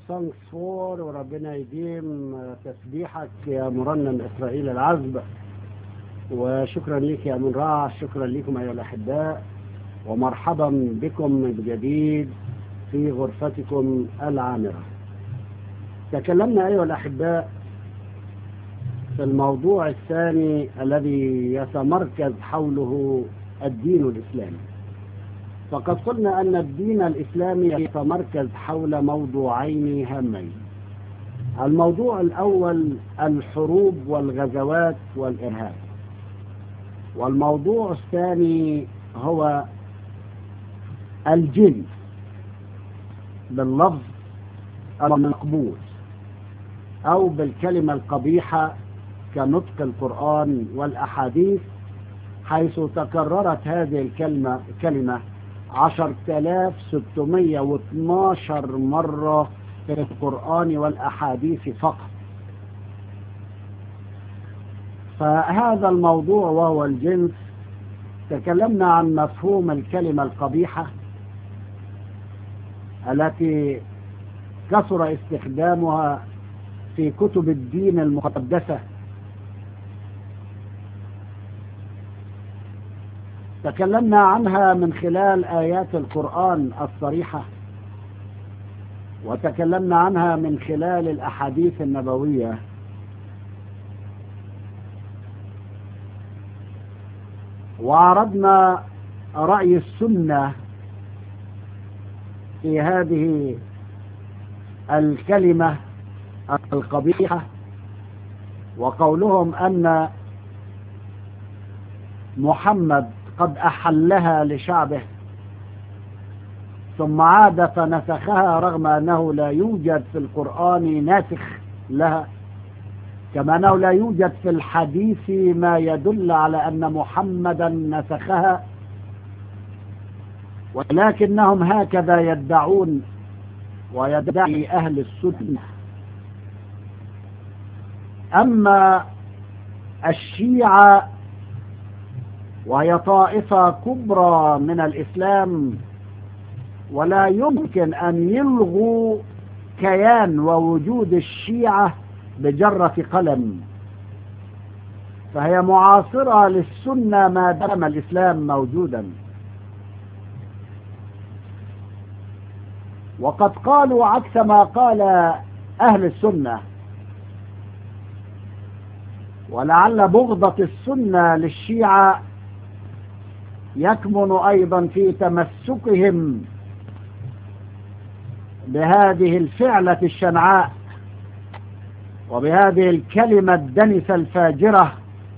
سانكس فور وربنا يديم تسبيحك يا مرنم إسرائيل العذب وشكرا لك يا من راع شكرا لكم أيها الأحباء ومرحبا بكم من جديد في غرفتكم العامرة تكلمنا أيها الأحباء في الموضوع الثاني الذي يتمركز حوله الدين الإسلامي فقد قلنا أن الدين الإسلامي يتمركز حول موضوعين هامين الموضوع الأول الحروب والغزوات والإرهاب والموضوع الثاني هو الجن باللفظ المقبول أو بالكلمة القبيحة كنطق القرآن والأحاديث حيث تكررت هذه الكلمة كلمة عشر تلاف ستمية واثناشر مرة في القرآن والأحاديث فقط فهذا الموضوع وهو الجنس تكلمنا عن مفهوم الكلمة القبيحة التي كثر استخدامها في كتب الدين المقدسة تكلمنا عنها من خلال آيات القرآن الصريحة وتكلمنا عنها من خلال الأحاديث النبوية وعرضنا رأي السنة في هذه الكلمة القبيحة وقولهم أن محمد قد أحلها لشعبه ثم عاد فنسخها رغم أنه لا يوجد في القرآن ناسخ لها كما أنه لا يوجد في الحديث ما يدل على أن محمدا نسخها ولكنهم هكذا يدعون ويدعي أهل السنة أما الشيعة وهي طائفة كبرى من الإسلام ولا يمكن أن يلغوا كيان ووجود الشيعة بجرة قلم فهي معاصرة للسنة ما دام الإسلام موجودا وقد قالوا عكس ما قال أهل السنة ولعل بغضة السنة للشيعة يكمن أيضا في تمسكهم بهذه الفعلة الشنعاء وبهذه الكلمة الدنسة الفاجرة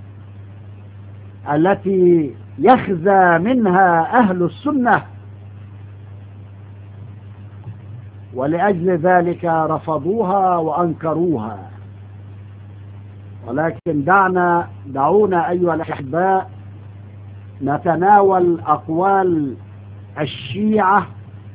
التي يخزى منها أهل السنة ولأجل ذلك رفضوها وأنكروها ولكن دعنا دعونا أيها الأحباء نتناول أقوال الشيعة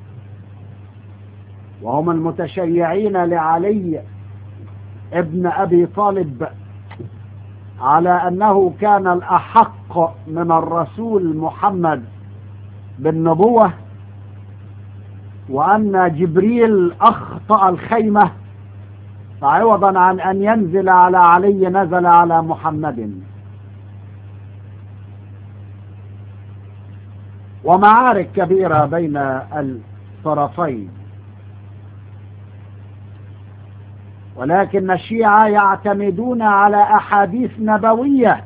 وهم المتشيعين لعلي ابن أبي طالب على أنه كان الأحق من الرسول محمد بالنبوة وأن جبريل أخطأ الخيمة فعوضا عن أن ينزل على علي نزل على محمد ومعارك كبيرة بين الطرفين ولكن الشيعة يعتمدون على أحاديث نبوية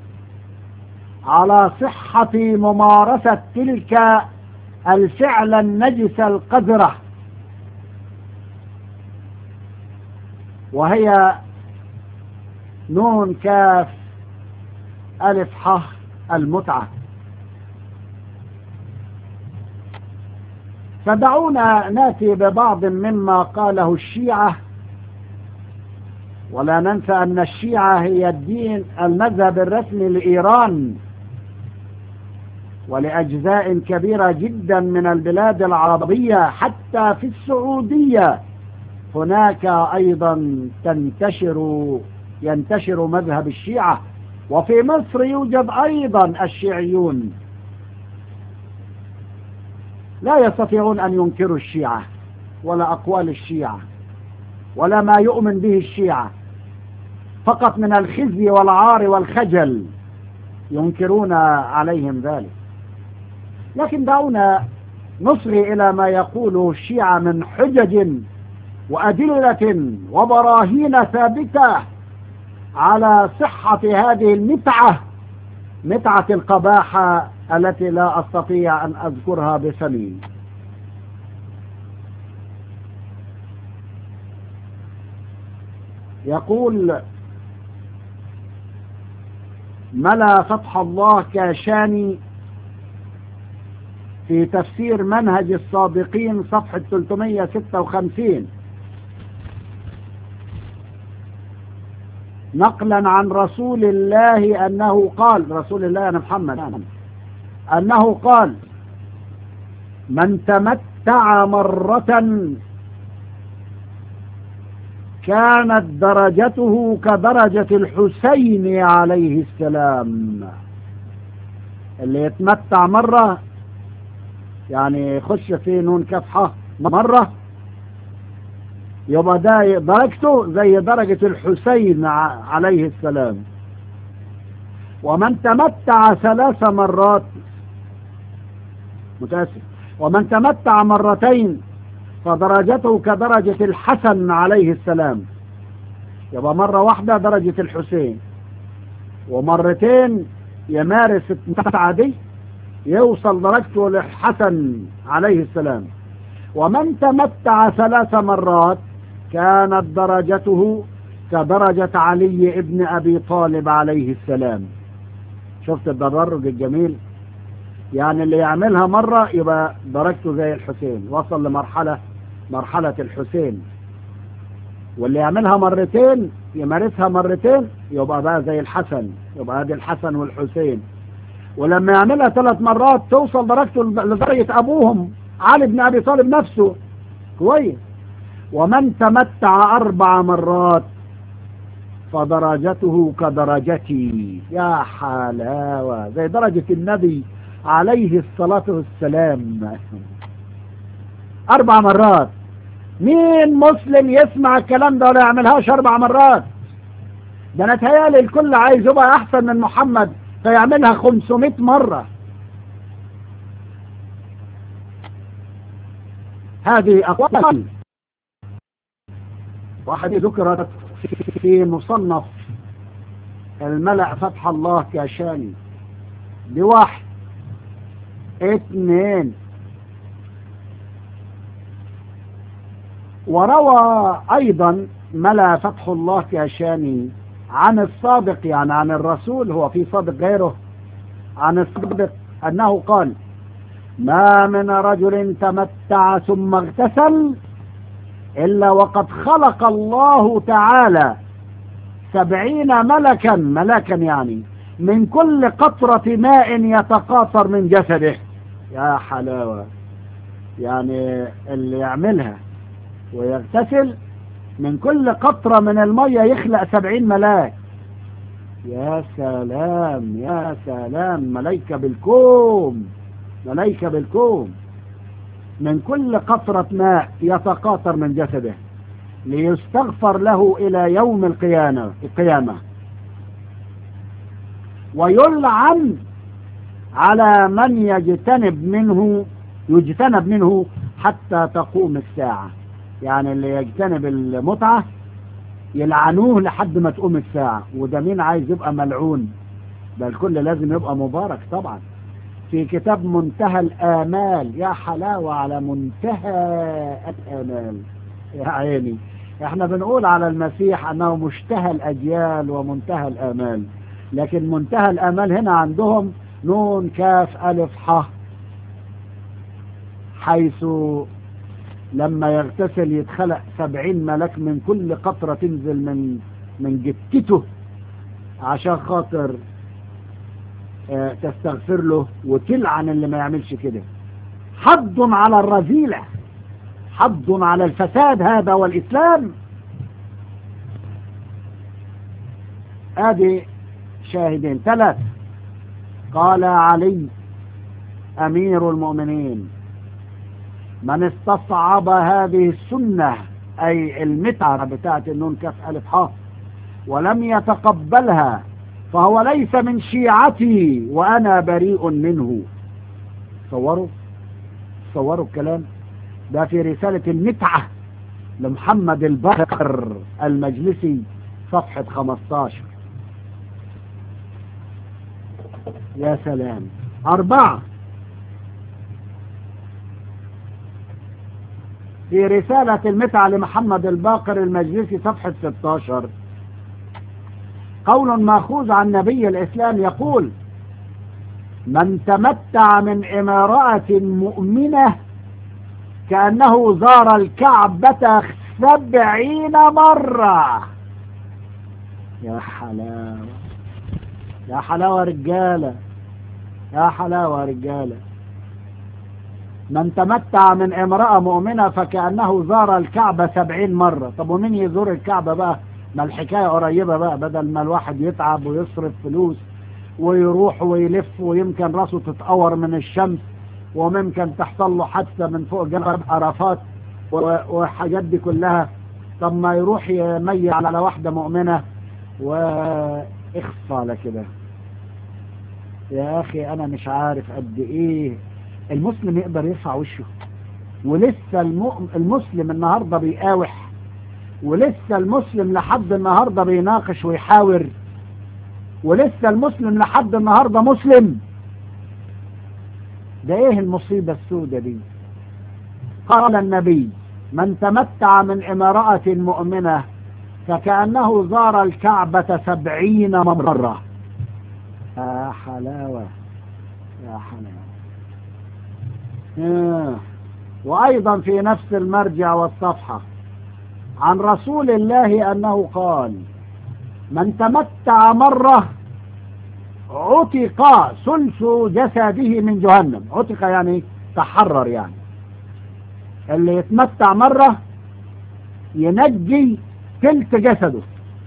على صحة ممارسة تلك الفعل النجس القذرة وهي نون كاف ألف ح المتعة فدعونا ناتي ببعض مما قاله الشيعة ولا ننسى أن الشيعة هي الدين المذهب الرسمي لإيران ولأجزاء كبيرة جدا من البلاد العربية حتى في السعودية هناك أيضا تنتشر ينتشر مذهب الشيعة وفي مصر يوجد أيضا الشيعيون لا يستطيعون أن ينكروا الشيعة ولا أقوال الشيعة ولا ما يؤمن به الشيعة فقط من الخزي والعار والخجل ينكرون عليهم ذلك لكن دعونا نصغي إلى ما يقوله الشيعة من حجج وأدلة وبراهين ثابتة على صحة هذه المتعة متعة القباحة التي لا أستطيع أن أذكرها بفمي يقول ملا فتح الله كاشاني في تفسير منهج الصادقين صفحة 356 نقلا عن رسول الله أنه قال رسول الله أنا محمد أنه قال من تمتع مرة كانت درجته كدرجة الحسين عليه السلام اللي يتمتع مرة يعني يخش في نون كفحة مرة يبقى ده درجته زي درجة الحسين عليه السلام ومن تمتع ثلاث مرات متأسف ومن تمتع مرتين فدرجته كدرجة الحسن عليه السلام يبقى مرة واحدة درجة الحسين ومرتين يمارس التمتع دي يوصل درجته للحسن عليه السلام ومن تمتع ثلاث مرات كانت درجته كدرجة علي ابن أبي طالب عليه السلام شفت التدرج الجميل يعني اللي يعملها مرة يبقى درجته زي الحسين وصل لمرحلة مرحلة الحسين واللي يعملها مرتين يمارسها مرتين يبقى بقى زي الحسن يبقى هذه الحسن والحسين ولما يعملها ثلاث مرات توصل درجته لدرجة أبوهم علي بن أبي طالب نفسه كويس ومن تمتع أربع مرات فدرجته كدرجتي يا حلاوة زي درجة النبي عليه الصلاة والسلام أربع مرات مين مسلم يسمع الكلام ده ولا يعملهاش أربع مرات ده أنا تهيالي الكل عايز يبقى أحسن من محمد فيعملها 500 مرة هذه أقوال واحد ذكرت في مصنف الملأ فتح الله كاشاني بواحد اثنين وروى ايضا ملا فتح الله كاشاني عن الصادق يعني عن الرسول هو في صادق غيره عن الصادق انه قال ما من رجل تمتع ثم اغتسل إلا وقد خلق الله تعالى سبعين ملكا ملكا يعني من كل قطرة ماء يتقاطر من جسده يا حلاوة يعني اللي يعملها ويغتسل من كل قطرة من المية يخلق سبعين ملاك يا سلام يا سلام ملايكة بالكوم ملايكة بالكوم من كل قطرة ماء يتقاطر من جسده ليستغفر له إلى يوم القيامة القيامة ويلعن على من يجتنب منه يجتنب منه حتى تقوم الساعة يعني اللي يجتنب المتعة يلعنوه لحد ما تقوم الساعة وده مين عايز يبقى ملعون ده الكل لازم يبقى مبارك طبعا في كتاب منتهى الآمال يا حلاوة على منتهى الآمال يا عيني احنا بنقول على المسيح انه مشتهى الأجيال ومنتهى الآمال لكن منتهى الآمال هنا عندهم نون كاف ألف ح حيث لما يغتسل يتخلق سبعين ملك من كل قطرة تنزل من من جتته عشان خاطر تستغفر له وتلعن اللي ما يعملش كده حد على الرذيلة حد على الفساد هذا والإسلام ادي شاهدين ثلاث قال علي أمير المؤمنين من استصعب هذه السنة أي المتعة بتاعت النون كف ألف حاء ولم يتقبلها فهو ليس من شيعتي وأنا بريء منه صوروا صوروا الكلام ده في رسالة المتعة لمحمد البكر المجلسي صفحة 15 يا سلام أربعة في رسالة المتعة لمحمد الباقر المجلسي صفحة 16 قول ماخوذ عن نبي الإسلام يقول من تمتع من امرأة مؤمنة كأنه زار الكعبة سبعين مرة يا حلاوة يا حلاوة رجالة يا حلاوة رجالة من تمتع من امرأة مؤمنة فكأنه زار الكعبة سبعين مرة طب ومين يزور الكعبة بقى ما الحكاية قريبة بقى بدل ما الواحد يتعب ويصرف فلوس ويروح ويلف ويمكن راسه تتقور من الشمس وممكن تحصل له حادثة من فوق جبل عرفات وحاجات دي كلها طب ما يروح يميل على واحدة مؤمنة واخفى على كده يا اخي انا مش عارف قد ايه المسلم يقدر يرفع وشه ولسه المسلم النهاردة بيقاوح ولسه المسلم لحد النهاردة بيناقش ويحاور ولسه المسلم لحد النهاردة مسلم ده ايه المصيبة السودة دي قال النبي من تمتع من امرأة مؤمنة فكأنه زار الكعبة سبعين مرة يا حلاوة يا حلاوة آه. وأيضا في نفس المرجع والصفحة عن رسول الله أنه قال من تمتع مرة عتق ثلث جسده من جهنم عتق يعني تحرر يعني اللي يتمتع مرة ينجي تلت جسده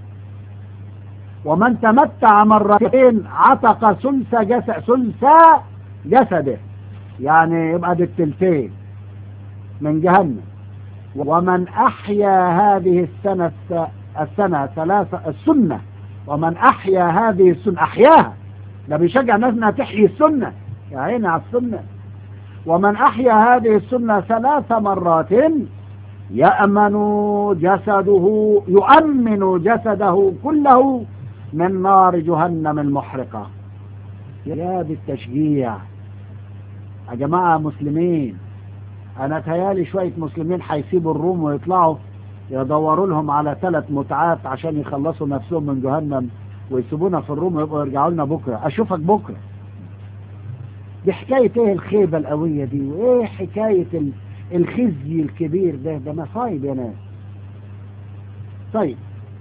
ومن تمتع مرتين عتق ثلث جسد ثلث جسده يعني يبقى دي التلتين من جهنم ومن أحيا هذه السنة السنة ثلاثة السنة ومن أحيا هذه السنة أحياها ده بيشجع الناس انها تحيي السنة يا عيني على السنة ومن أحيا هذه السنة ثلاث مرات يأمن جسده يؤمن جسده كله من نار جهنم المحرقة يا بالتشجيع يا جماعة مسلمين أنا تيالي شوية مسلمين هيسيبوا الروم ويطلعوا يدوروا لهم على ثلاث متعات عشان يخلصوا نفسهم من جهنم ويسيبونا في الروم ويبقوا يرجعوا لنا بكرة أشوفك بكرة دي حكاية ايه الخيبة القوية دي وايه حكاية الخزي الكبير ده ده مصايب يا ناس طيب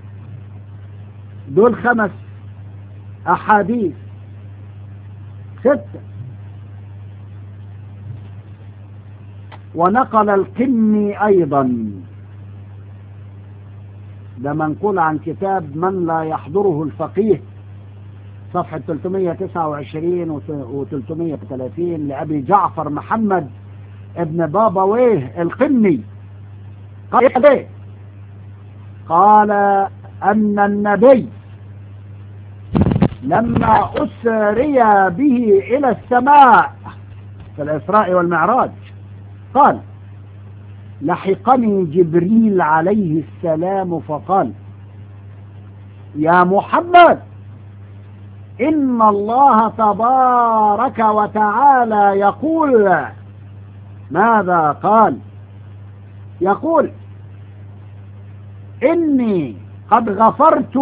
دول خمس أحاديث ستة ونقل القمي أيضا ده منقول عن كتاب من لا يحضره الفقيه صفحة 329 و 330 لأبي جعفر محمد ابن بابا ويه القمي قال ايه قال أن النبي لما أسري به إلى السماء في الإسراء والمعراج قال لحقني جبريل عليه السلام فقال يا محمد إن الله تبارك وتعالى يقول ماذا قال يقول إني قد غفرت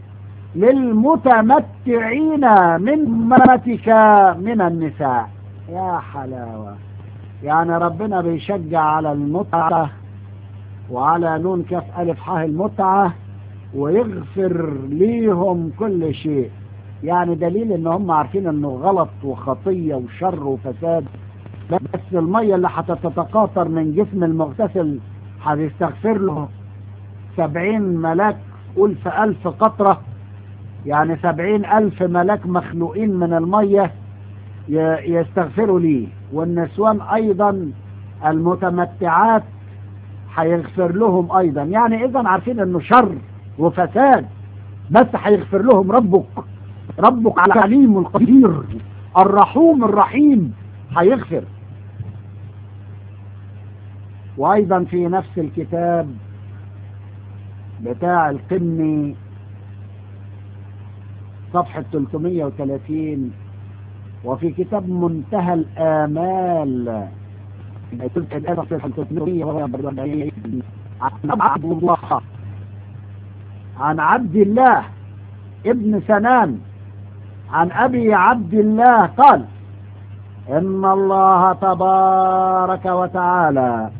للمتمتعين من أمتك من النساء يا حلاوة يعني ربنا بيشجع على المتعة وعلى نون كف ألف حاه المتعة ويغفر ليهم كل شيء يعني دليل ان هم عارفين انه غلط وخطية وشر وفساد بس المية اللي هتتقاطر من جسم المغتسل هيستغفر له سبعين ملاك ألف ألف قطرة يعني سبعين ألف ملاك مخلوقين من المية يستغفروا ليه والنسوان أيضا المتمتعات هيغفر لهم ايضا يعني اذا عارفين انه شر وفساد بس هيغفر لهم ربك ربك العليم القدير الرحوم الرحيم هيغفر وايضا في نفس الكتاب بتاع القمي صفحة 330 وفي كتاب منتهى الآمال عن عبد الله عن عبد الله ابن سنان عن أبي عبد الله قال إن الله تبارك وتعالى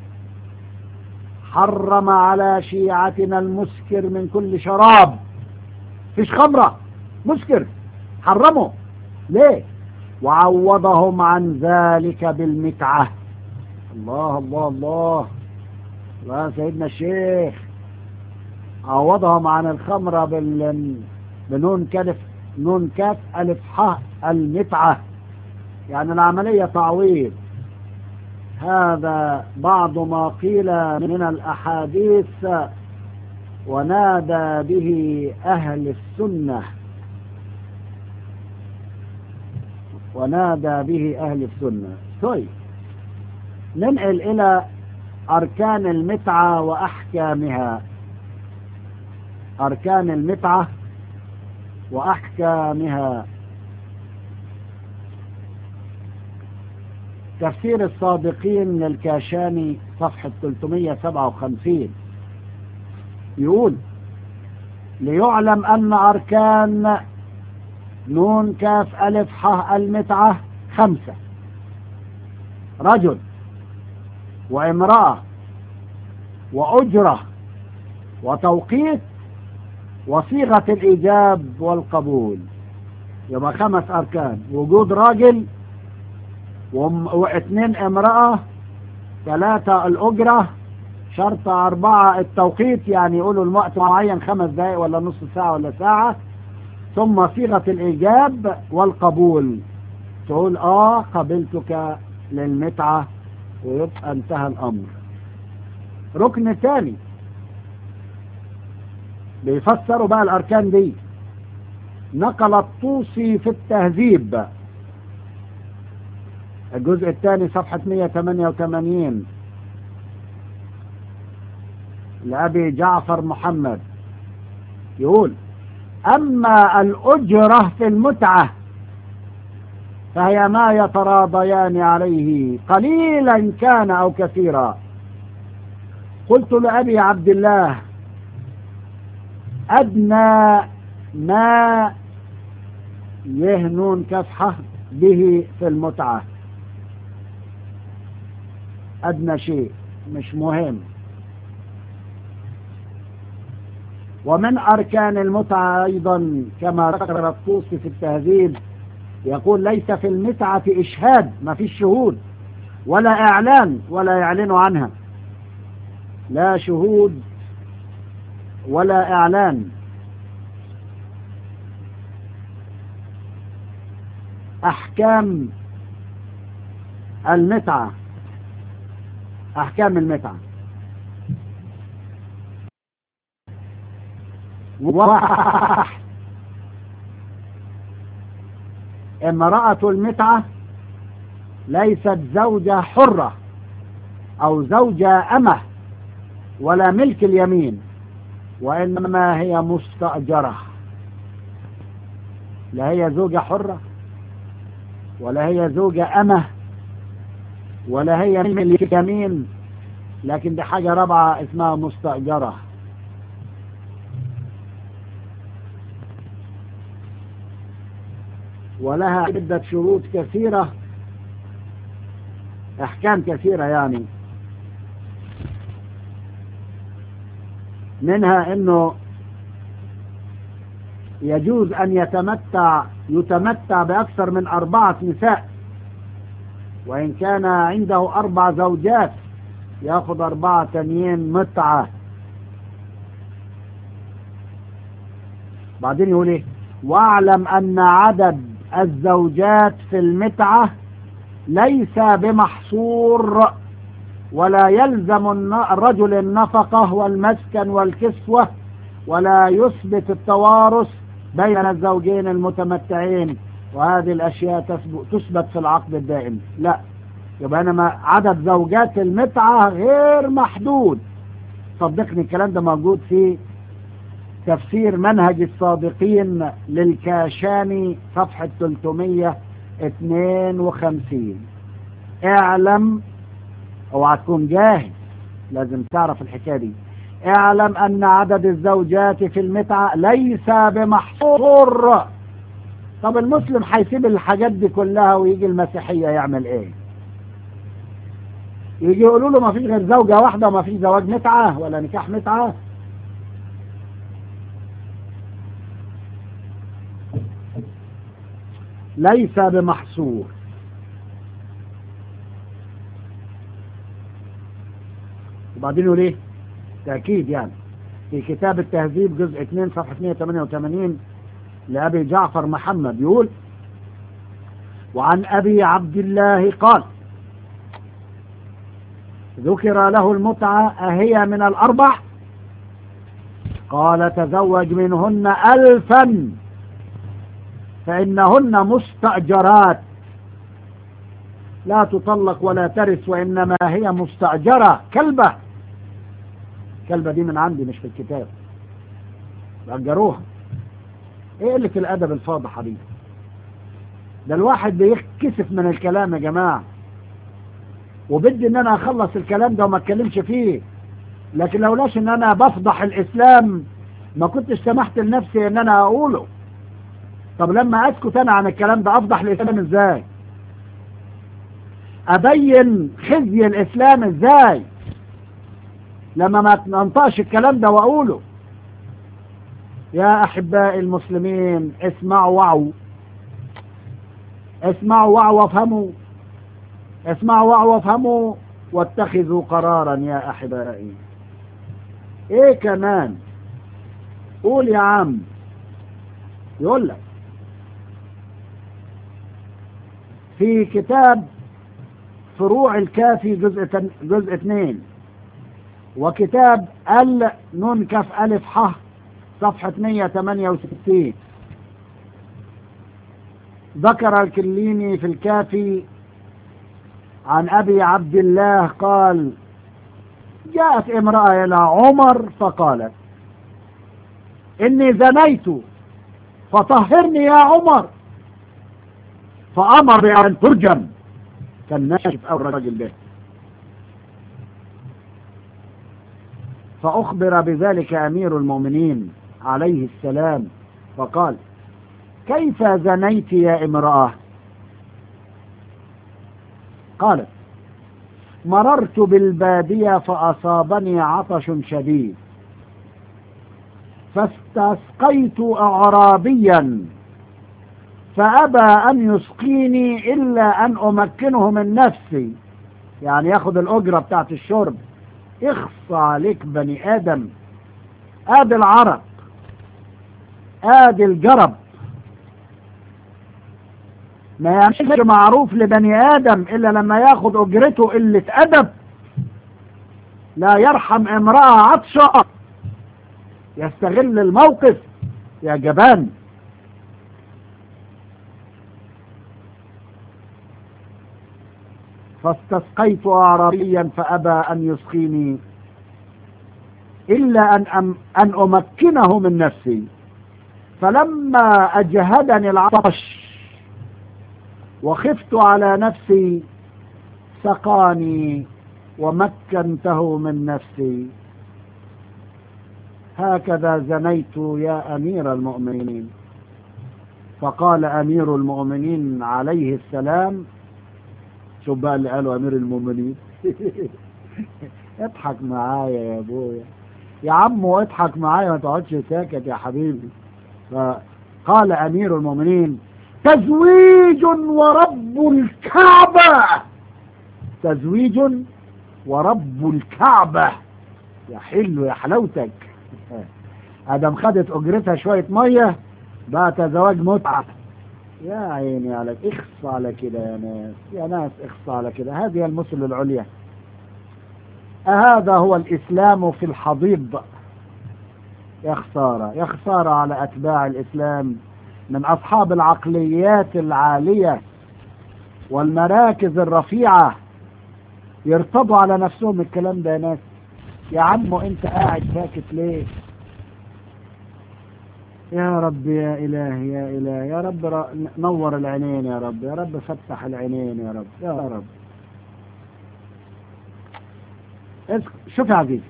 حرم على شيعتنا المسكر من كل شراب فيش خمرة مسكر حرمه ليه وعوضهم عن ذلك بالمتعة الله الله الله الله سيدنا الشيخ عوضهم عن الخمرة بال بنون كلف نون كاف ألف ح المتعة يعني العملية تعويض هذا بعض ما قيل من الأحاديث ونادى به أهل السنة ونادى به أهل السنة طيب ننقل إلى أركان المتعة وأحكامها أركان المتعة وأحكامها تفسير الصادقين للكاشاني صفحة 357 يقول ليعلم أن أركان نون كاف ألف ح المتعة خمسة رجل وامرأة وأجرة وتوقيت وصيغة الإيجاب والقبول يبقى خمس أركان وجود راجل واثنين امرأة ثلاثة الأجرة شرط أربعة التوقيت يعني يقولوا الوقت معين خمس دقائق ولا نص ساعة ولا ساعة ثم صيغة الإيجاب والقبول تقول آه قبلتك للمتعة ويبقى انتهى الأمر ركن ثاني بيفسروا بقى الأركان دي نقل الطوسي في التهذيب الجزء الثاني صفحة 188 لأبي جعفر محمد يقول أما الأجرة في المتعة فهي ما يتراضيان عليه قليلا كان أو كثيرا قلت لأبي عبد الله أدنى ما يهنون كفحة به في المتعة أدنى شيء مش مهم ومن أركان المتعة أيضا كما ذكر الطوسي في التهذيب يقول ليس في المتعة إشهاد ما فيش شهود ولا إعلان ولا يعلنوا عنها لا شهود ولا إعلان أحكام المتعة أحكام المتعة واحد امرأة المتعة ليست زوجة حرة أو زوجة أمة ولا ملك اليمين وإنما هي مستأجرة لا هي زوجة حرة ولا هي زوجة أمة ولا هي ملك يمين لكن دي حاجة رابعة اسمها مستأجرة ولها عدة شروط كثيرة أحكام كثيرة يعني منها أنه يجوز أن يتمتع يتمتع بأكثر من أربعة نساء وإن كان عنده أربع زوجات يأخذ أربعة تانيين متعة بعدين يقول إيه واعلم أن عدد الزوجات في المتعة ليس بمحصور ولا يلزم الرجل النفقة والمسكن والكسوة ولا يثبت التوارث بين الزوجين المتمتعين وهذه الأشياء تثبت في العقد الدائم لا يبقى أنا عدد زوجات المتعة غير محدود صدقني الكلام ده موجود في تفسير منهج الصادقين للكاشاني صفحة 352 اعلم اوعى تكون جاهز لازم تعرف الحكاية دي اعلم ان عدد الزوجات في المتعة ليس بمحصور طب المسلم هيسيب الحاجات دي كلها ويجي المسيحية يعمل ايه يجي يقولوا له ما فيش غير زوجة واحدة وما فيش زواج متعة ولا نكاح متعة ليس بمحصور وبعدين يقول ايه تأكيد يعني في كتاب التهذيب جزء 2 صفحة 188 لأبي جعفر محمد يقول وعن أبي عبد الله قال ذكر له المتعة أهي من الأربع قال تزوج منهن ألفا فإنهن مستأجرات لا تطلق ولا ترث وإنما هي مستأجرة كلبة كلبة دي من عندي مش في الكتاب أجروها ايه قلة الأدب الفاضحة دي ده الواحد بيكسف من الكلام يا جماعة وبدي ان انا اخلص الكلام ده وما اتكلمش فيه لكن لولاش ان انا بفضح الاسلام ما كنتش سمحت لنفسي ان انا اقوله طب لما اسكت انا عن الكلام ده افضح الاسلام ازاي ابين خزي الاسلام ازاي لما ما ننطقش الكلام ده واقوله يا احبائي المسلمين اسمعوا وعوا اسمعوا وعوا وافهموا اسمعوا وعوا وافهموا واتخذوا قرارا يا احبائي ايه كمان قول يا عم يقول لك في كتاب فروع الكافي جزء جزء اثنين وكتاب ال نون كف الف ح صفحة 168 ذكر الكليني في الكافي عن ابي عبد الله قال جاءت امرأة الى عمر فقالت اني زنيت فطهرني يا عمر فامر بان ترجم كان ناشف او الراجل ده فاخبر بذلك امير المؤمنين عليه السلام فقال كيف زنيت يا امرأة قالت مررت بالبادية فأصابني عطش شديد فاستسقيت أعرابيا فأبى أن يسقيني إلا أن أمكنه من نفسي يعني ياخد الأجرة بتاعت الشرب اخصى عليك بني آدم آدي العرق آدي الجرب ما يعملش معروف لبني آدم إلا لما ياخد أجرته قلة أدب لا يرحم امرأة عطشة يستغل الموقف يا جبان فاستسقيت أعرابيا فأبى أن يسقيني إلا أن, أم أن أمكنه من نفسي فلما أجهدني العطش وخفت على نفسي سقاني ومكنته من نفسي هكذا زنيت يا أمير المؤمنين فقال أمير المؤمنين عليه السلام شوف بقى اللي قاله أمير المؤمنين اضحك معايا يا ابويا يا عمو اضحك معايا ما تقعدش ساكت يا حبيبي فقال أمير المؤمنين تزويج ورب الكعبة تزويج ورب الكعبة يا حلو يا حلاوتك ادم خدت اجرتها شوية مية بقى زواج متعة يا عيني عليك اخص على كده يا ناس يا ناس اخص على كده هذه المثل العليا أهذا هو الإسلام في الحضيض يا خسارة يا خسارة على أتباع الإسلام من أصحاب العقليات العالية والمراكز الرفيعة يرتضوا على نفسهم الكلام ده يا ناس يا عم انت قاعد ساكت ليه يا رب يا إله يا إله يا رب ر- نور العينين يا رب يا رب فتح العينين يا رب يا رب اسك- شوف يا عزيزي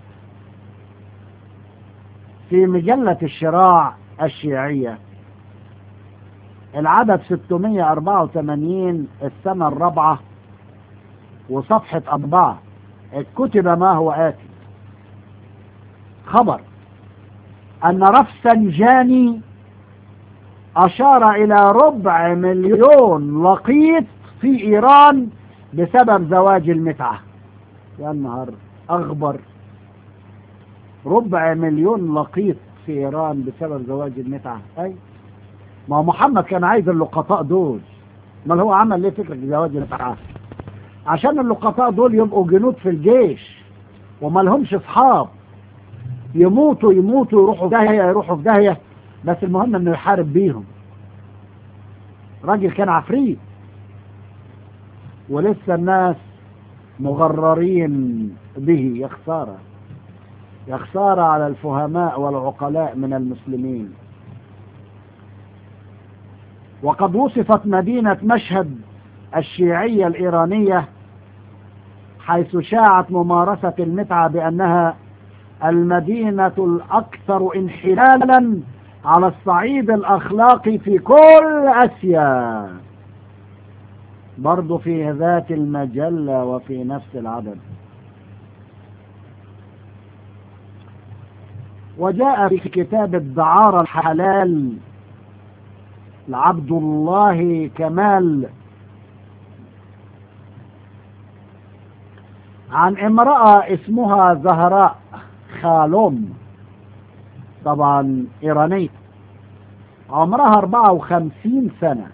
في مجلة الشراع الشيعية العدد 684 السنة الرابعة وصفحة أربعة كتب ما هو آتي خبر أن رفسنجاني أشار إلى ربع مليون لقيط في إيران بسبب زواج المتعة يا نهار أخبر ربع مليون لقيط في إيران بسبب زواج المتعة أي ما هو محمد كان عايز اللقطاء دول ما هو عمل ليه فكرة زواج المتعة عشان اللقطاء دول يبقوا جنود في الجيش وما لهمش اصحاب يموتوا يموتوا يروحوا في داهية يروحوا في داهية بس المهم انه يحارب بيهم راجل كان عفريت ولسه الناس مغررين به يا خسارة يا خسارة على الفهماء والعقلاء من المسلمين وقد وصفت مدينة مشهد الشيعية الإيرانية حيث شاعت ممارسة المتعة بأنها المدينة الأكثر انحلالا على الصعيد الأخلاقي في كل آسيا برضو في ذات المجلة وفي نفس العدد وجاء في كتاب الدعارة الحلال لعبد الله كمال عن امرأة اسمها زهراء خالوم طبعا إيرانية عمرها 54 سنة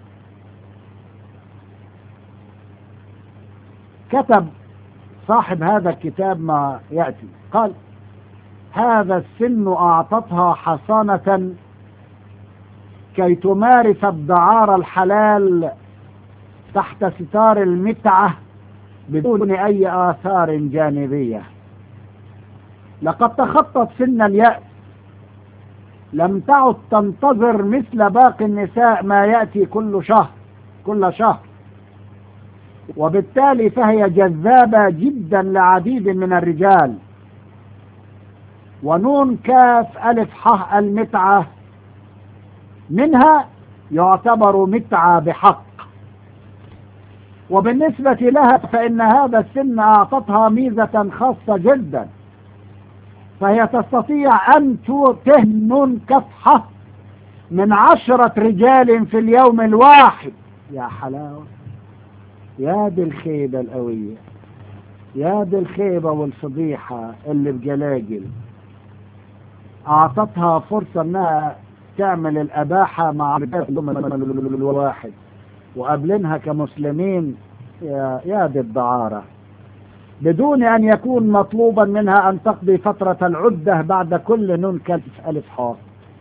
كتب صاحب هذا الكتاب ما يأتي قال هذا السن أعطتها حصانة كي تمارس الدعارة الحلال تحت ستار المتعة بدون أي آثار جانبية لقد تخطت سن اليأس لم تعد تنتظر مثل باقي النساء ما يأتي كل شهر كل شهر وبالتالي فهي جذابة جدا لعديد من الرجال ونون كاف ألف ح المتعة منها يعتبر متعة بحق وبالنسبة لها فإن هذا السن أعطتها ميزة خاصة جدا فهي تستطيع أن تهن كفحة من عشرة رجال في اليوم الواحد يا حلاوة يا دي الخيبة القوية يا دي الخيبة والفضيحة اللي بجلاجل أعطتها فرصة أنها تعمل الأباحة مع رجال الواحد وقابلينها كمسلمين يا, يا دي الدعارة بدون أن يكون مطلوبا منها أن تقضي فترة العدة بعد كل نون كالف ألف حاء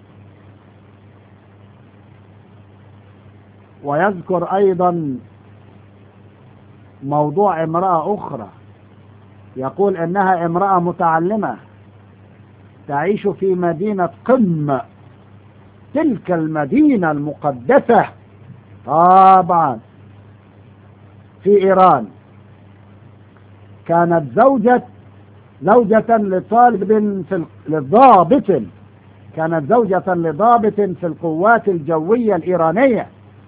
ويذكر أيضا موضوع امرأة أخرى يقول إنها امرأة متعلمة تعيش في مدينة قم تلك المدينة المقدسة طبعا في إيران كانت زوجة زوجة لطالب في لضابط كانت زوجة لضابط في القوات الجوية الإيرانية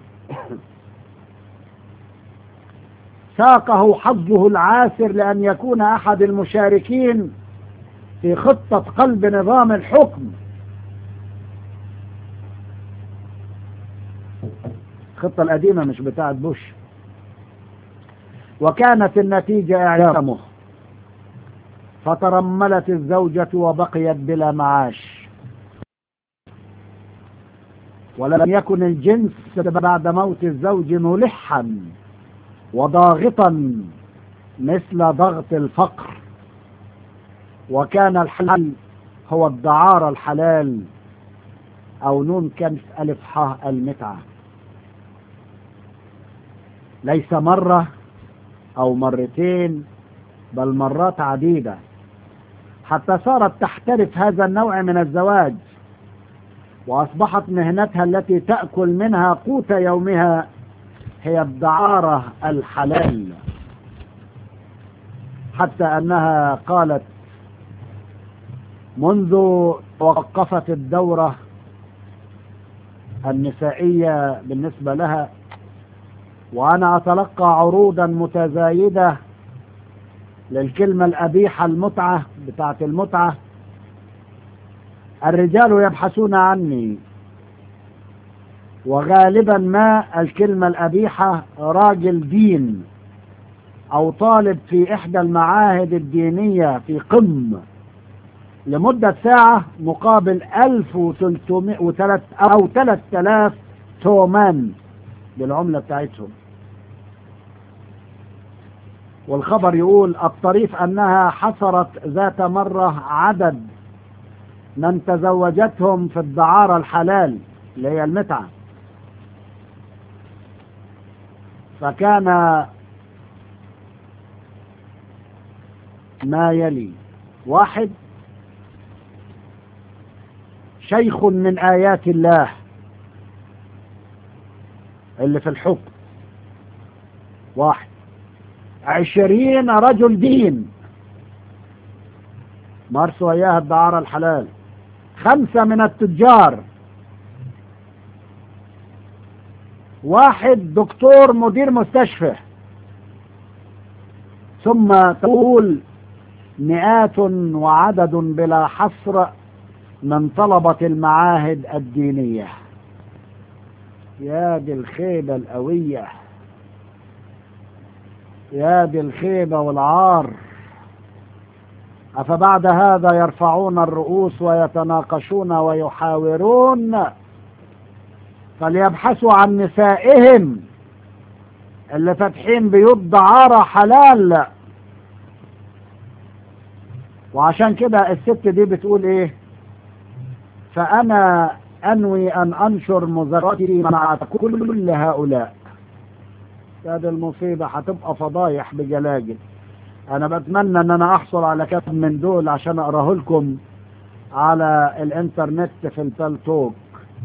ساقه حظه العاسر لأن يكون أحد المشاركين في خطة قلب نظام الحكم الخطة القديمة مش بتاعت بوش وكانت النتيجة إعدامه فترملت الزوجة وبقيت بلا معاش ولم يكن الجنس بعد موت الزوج ملحا وضاغطا مثل ضغط الفقر وكان الحلال هو الدعارة الحلال أو نون كنف ألف ح المتعة ليس مرة أو مرتين بل مرات عديدة حتى صارت تحترف هذا النوع من الزواج وأصبحت مهنتها التي تأكل منها قوت يومها هي الدعارة الحلال حتى أنها قالت منذ وقفت الدورة النسائية بالنسبة لها وأنا أتلقى عروضا متزايدة للكلمة الأبيحة المتعة بتاعت المتعة الرجال يبحثون عني وغالبا ما الكلمة الأبيحة راجل دين أو طالب في إحدى المعاهد الدينية في قم لمدة ساعة مقابل 1300 أو 3000 تومان بالعملة بتاعتهم والخبر يقول الطريف أنها حصرت ذات مرة عدد من تزوجتهم في الدعارة الحلال اللي هي المتعة فكان ما يلي واحد شيخ من آيات الله اللي في الحكم واحد عشرين رجل دين مارسوا اياها الدعارة الحلال خمسة من التجار واحد دكتور مدير مستشفى ثم تقول مئات وعدد بلا حصر من طلبة المعاهد الدينية يا دي الخيبة القوية يا دي الخيبة والعار أفبعد هذا يرفعون الرؤوس ويتناقشون ويحاورون فليبحثوا عن نسائهم اللي فاتحين بيوت دعارة حلال وعشان كده الست دي بتقول ايه فأنا أنوي أن أنشر مذكرتي مع كل هؤلاء هذه المصيبة هتبقى فضايح بجلاجل أنا بتمنى أن أنا أحصل على كتاب من دول عشان أقراه لكم على الإنترنت في البلتوك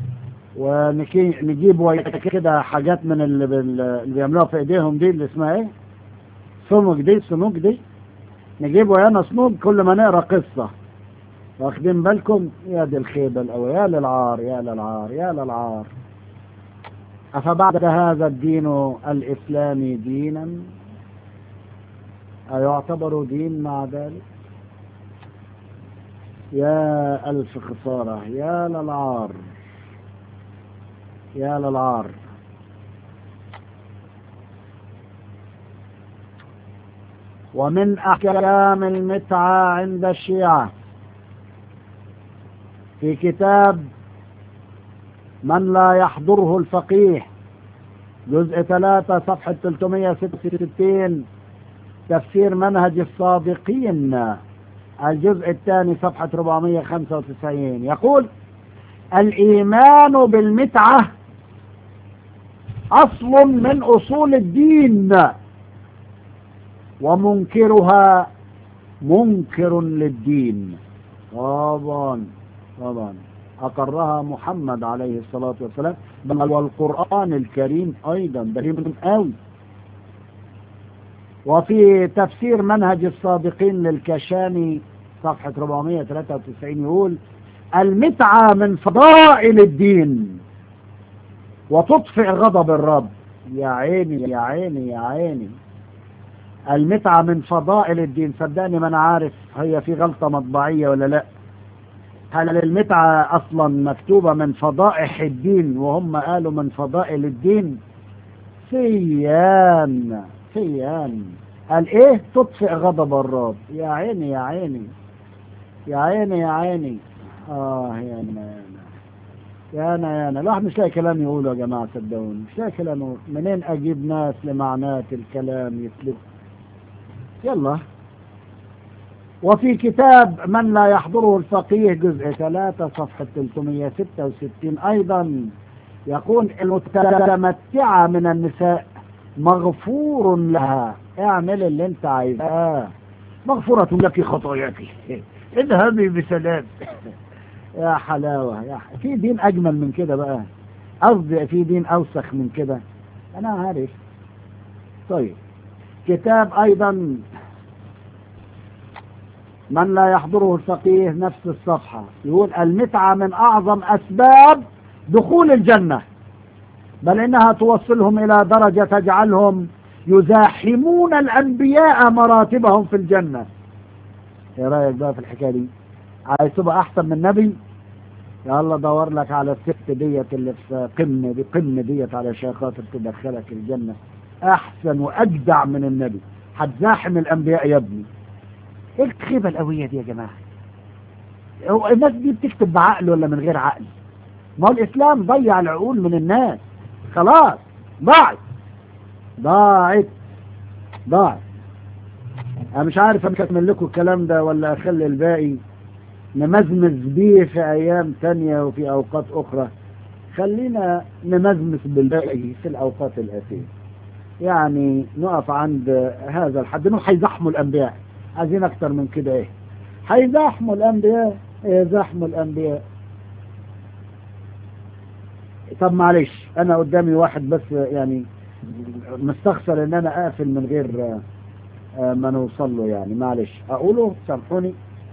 ونجيب كده حاجات من اللي, اللي بيعملوها في ايديهم دي اللي اسمها ايه سمك دي سموك دي نجيب ويانا سموك كل ما نقرا قصه واخدين بالكم يا دي الخيبه الأول يا للعار يا للعار يا للعار أفبعد هذا الدين الإسلامي دينا أيعتبر دين مع ذلك يا ألف خسارة يا للعار يا للعار ومن أحكام المتعة عند الشيعة في كتاب من لا يحضره الفقيه جزء 3 صفحة 366 تفسير منهج الصادقين الجزء الثاني صفحة 495 يقول الإيمان بالمتعة أصل من أصول الدين ومنكرها منكر للدين طبعا طبعا أقرها محمد عليه الصلاة والسلام بل والقرآن الكريم أيضا ده قوي وفي تفسير منهج الصادقين للكشاني صفحة 493 يقول المتعة من فضائل الدين وتطفئ غضب الرب يا عيني يا عيني يا عيني المتعة من فضائل الدين صدقني ما انا عارف هي في غلطة مطبعية ولا لا هل المتعة اصلا مكتوبة من فضائح الدين وهم قالوا من فضائل الدين سيان سيان قال ايه تطفئ غضب الرب يا عيني يا عيني يا عيني يا عيني اه يا انا يا انا يا انا الواحد مش لاقي كلام يقوله يا جماعة صدقوني مش لاقي كلام يقوله منين اجيب ناس لمعنات الكلام يسلك يلا وفي كتاب من لا يحضره الفقيه جزء 3 صفحة 366 أيضا يقول المتمتعة من النساء مغفور لها اعمل اللي انت عايزاه مغفورة لك خطاياك اذهبي بسلام يا حلاوة يا ح... في دين أجمل من كده بقى قصدي في دين أوسخ من كده أنا عارف طيب كتاب أيضا من لا يحضره الفقيه نفس الصفحة يقول المتعة من أعظم أسباب دخول الجنة بل إنها توصلهم إلى درجة تجعلهم يزاحمون الأنبياء مراتبهم في الجنة ايه رأيك بقى في الحكاية دي عايز تبقى أحسن من النبي يلا دور لك على الست ديت اللي في قمة دي قمة ديت علشان خاطر تدخلك الجنة أحسن وأجدع من النبي هتزاحم الأنبياء يا ابني ايه الخيبة القوية دي يا جماعة هو الناس دي بتكتب بعقل ولا من غير عقل ما هو الإسلام ضيع العقول من الناس خلاص ضاعت ضاعت ضاعت انا مش عارف اكمل لكم الكلام ده ولا اخلي الباقي نمزمز بيه في ايام تانية وفي اوقات اخرى خلينا نمزمز بالباقي في الاوقات الاتيه يعني نقف عند هذا الحد انه هيزحموا الانبياء عايزين اكتر من كده ايه هيزحموا الانبياء يزحموا الانبياء طب معلش انا قدامي واحد بس يعني مستخسر ان انا اقفل من غير ما نوصل له يعني معلش اقوله سامحوني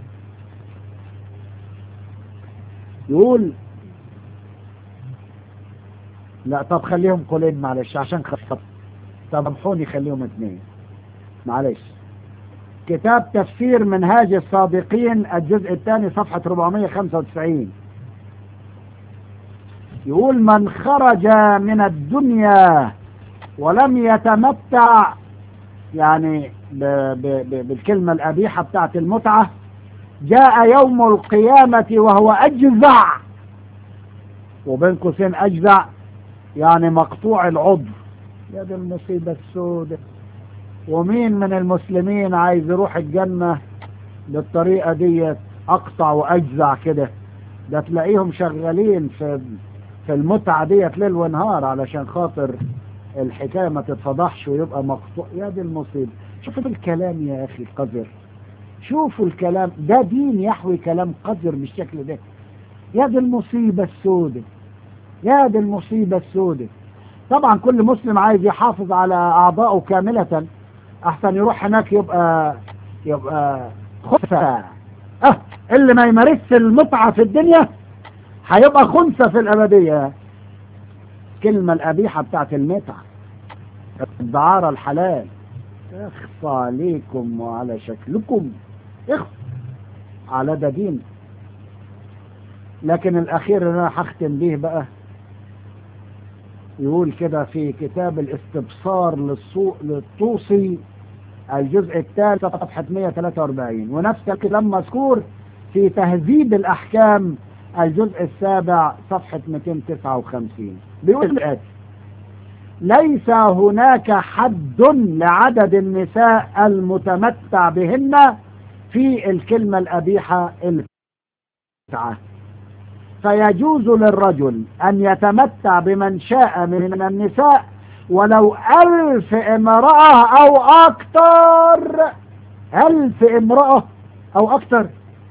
يقول لا طب خليهم قولين معلش عشان خطط سامحوني خليهم اثنين معلش كتاب تفسير منهاج الصادقين الجزء الثاني صفحة 495 يقول من خرج من الدنيا ولم يتمتع يعني ب ب ب بالكلمة القبيحة بتاعت المتعة جاء يوم القيامة وهو أجزع وبين قوسين أجزع يعني مقطوع العضو يا دي المصيبة السوداء ومين من المسلمين عايز يروح الجنة بالطريقة دي أقطع وأجزع كده ده تلاقيهم شغالين في في المتعة ديت ليل ونهار علشان خاطر الحكاية ما تتفضحش ويبقى مقطوع يا دي المصيبة شوفوا الكلام يا أخي قذر شوفوا الكلام ده دين يحوي كلام قذر بالشكل ده يا دي المصيبة السوداء يا دي المصيبة السوداء طبعا كل مسلم عايز يحافظ على أعضائه كاملة أحسن يروح هناك يبقى يبقى خفة أه اللي ما يمارسش المتعة في الدنيا هيبقى خنثى في الأبدية الكلمة القبيحة بتاعت المتعة الدعارة الحلال اخفى عليكم وعلى شكلكم اخفى على ده دين لكن الأخير اللي أنا هختم به بقى يقول كده في كتاب الاستبصار للسوق للطوسي الجزء الثالث صفحة 143 ونفس الكلام مذكور في تهذيب الأحكام الجزء السابع صفحة 259 بيقول الآتي ليس هناك حد لعدد النساء المتمتع بهن في الكلمة القبيحة المتعة فيجوز للرجل أن يتمتع بمن شاء من النساء ولو ألف امرأة أو أكثر ألف امرأة أو أكثر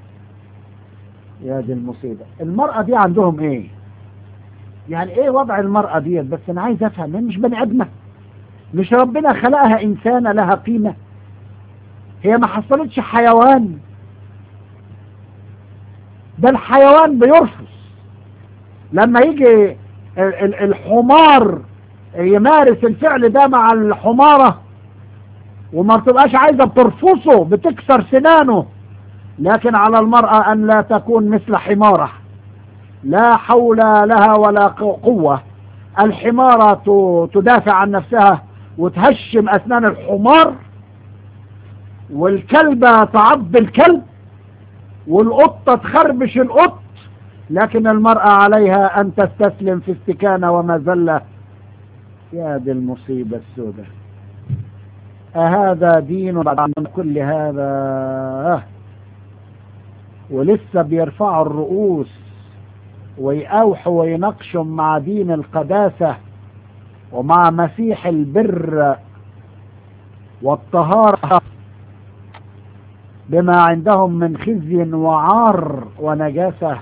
يا دي المصيبة المرأة دي عندهم ايه يعني ايه وضع المرأة دي بس انا عايز افهم مش بني ادمة مش ربنا خلقها انسانة لها قيمة هي ما حصلتش حيوان ده الحيوان بيرفض لما يجي الحمار يمارس الفعل ده مع الحمارة وما بتبقاش عايزة بترفصه بتكسر سنانه لكن على المرأة أن لا تكون مثل حمارة لا حول لها ولا قوة الحمارة تدافع عن نفسها وتهشم أسنان الحمار والكلبة تعض الكلب والقطة تخربش القط لكن المرأة عليها أن تستسلم في استكانة ومذلة يا دي المصيبة السوداء أهذا دين بعد من كل هذا ولسه بيرفعوا الرؤوس ويأوحوا ويناقشوا مع دين القداسة ومع مسيح البر والطهارة بما عندهم من خزي وعار ونجاسة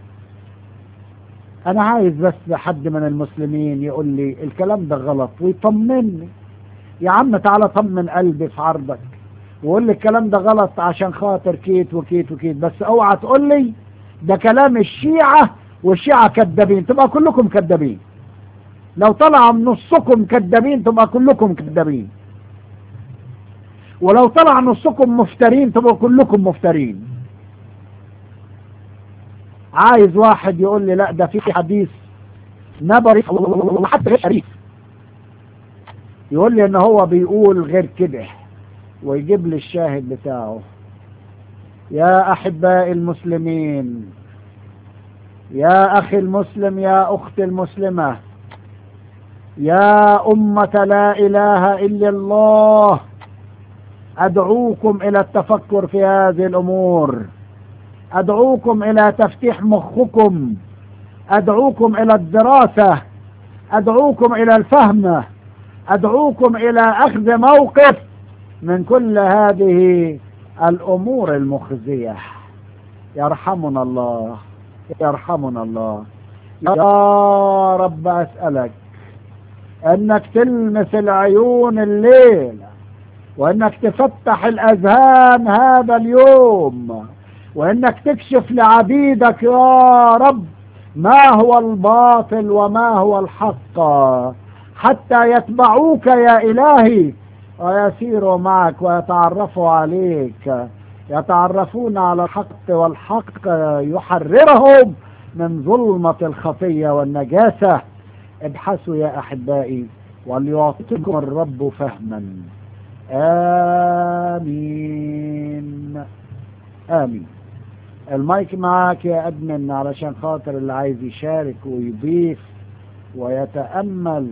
أنا عايز بس حد من المسلمين يقول لي الكلام ده غلط ويطمني يا عم تعالى طمن قلبي في عرضك وقول لي الكلام ده غلط عشان خاطر كيت وكيت وكيت بس اوعى تقول لي ده كلام الشيعة والشيعة كذابين تبقى كلكم كذابين لو طلع من نصكم كذابين تبقى كلكم كذابين ولو طلع نصكم مفترين تبقوا كلكم مفترين عايز واحد يقول لي لا ده في حديث نبري وحتى غير شريف يقول لي ان هو بيقول غير كده ويجيب لي الشاهد بتاعه يا احباء المسلمين يا اخي المسلم يا اختي المسلمه يا امه لا اله الا الله ادعوكم الى التفكر في هذه الامور ادعوكم الى تفتيح مخكم ادعوكم الى الدراسه ادعوكم الى الفهم ادعوكم الى اخذ موقف من كل هذه الامور المخزيه يرحمنا الله يرحمنا الله يا رب اسالك انك تلمس العيون الليل وانك تفتح الاذهان هذا اليوم وانك تكشف لعبيدك يا رب ما هو الباطل وما هو الحق حتى يتبعوك يا الهي ويسيروا معك ويتعرفوا عليك يتعرفون على الحق والحق يحررهم من ظلمة الخطية والنجاسة ابحثوا يا أحبائي وليعطيكم الرب فهما آمين آمين المايك معاك يا أدمن علشان خاطر اللي عايز يشارك ويضيف ويتأمل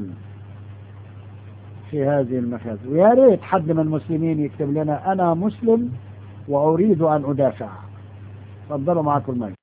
في هذه المخازن ويا ريت حد من المسلمين يكتب لنا أنا مسلم وأريد أن أدافع تفضلوا معكم المايك